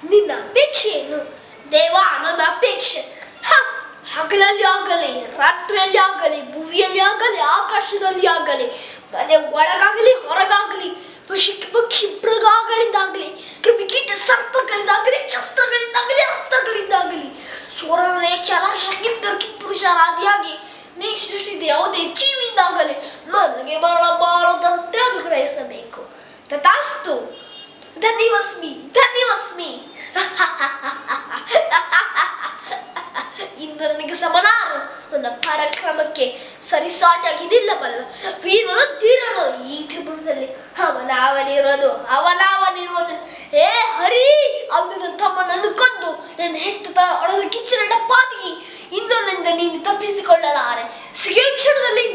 ನಿನ್ನ ಅಪೇಕ್ಷೆಯನ್ನು ದೇವ ನನ್ನ ಅಪೇಕ್ಷೆ ಹ, ಹಗಲಲ್ಲಿ ಆಗಲಿ ರಾತ್ರಿಯಲ್ಲಿ ಆಗಲಿ ಭೂಮಿಯಲ್ಲಿ ಆಗಲಿ ಆಕಾಶದಲ್ಲಿ ಆಗಲಿ ಮನೆ ಒಳಗಾಗಲಿ ಹೊರಗಾಗಲಿ ಪಶು ಪಕ್ಷಿ ಮೃಗಗಳಿಂದಾಗಲಿ ಕ್ರಿಮಿಕೀಟ ಸರ್ಪಗಳಿಂದಾಗಲಿ ಶಸ್ತ್ರಗಳಿಂದಾಗಲಿ ಅಸ್ತ್ರಗಳಿಂದಾಗಲಿ ಸ್ವರನೇ ಚಲಾಶಕ್ತಿ ಪುರುಷರಾದಿಯಾಗಿ ನೀ ಸೃಷ್ಟಿಸಿದ ಯಾವುದೇ ಜೀವಿಯಿಂದಾಗಲಿ ನನಗೆ ಬರಬಾರದಂತೆ ಅನುಗ್ರಹಿಸಬೇಕು ತಥಾಸ್ತು ಧನ್ಯವಸ್ಮಿ ಧನ್ಯವಸ್ಮಿ ಇಂದು ನನಗೆ ಸಮನಾದ ನನ್ನ ಪರಾಕ್ರಮಕ್ಕೆ ಸರಿಸಾಟಿಯಾಗಿ ನಿಲ್ಲಬಲ್ಲ ವೀರನು ಧೀರನು ಈ ತ್ರಿಪುರದಲ್ಲಿ ಅವನಾವನಿರೋದು ಅವನಾವನಿರುವುದು ಏ ಹರಿ ಅಂದು ನನ್ನ ತಮ್ಮನನ್ನು ಕೊಂದು ನನ್ನ ಹೆತ್ತ ಒಳಗೆ ಕಿಚ್ಚನ ಪಾತಿಗೆ ಇಂದು ನಿಂದ ನೀನು ತಪ್ಪಿಸಿಕೊಳ್ಳಲಾರೆ ಸಿಗೇ ಕ್ಷಣದಲ್ಲಿ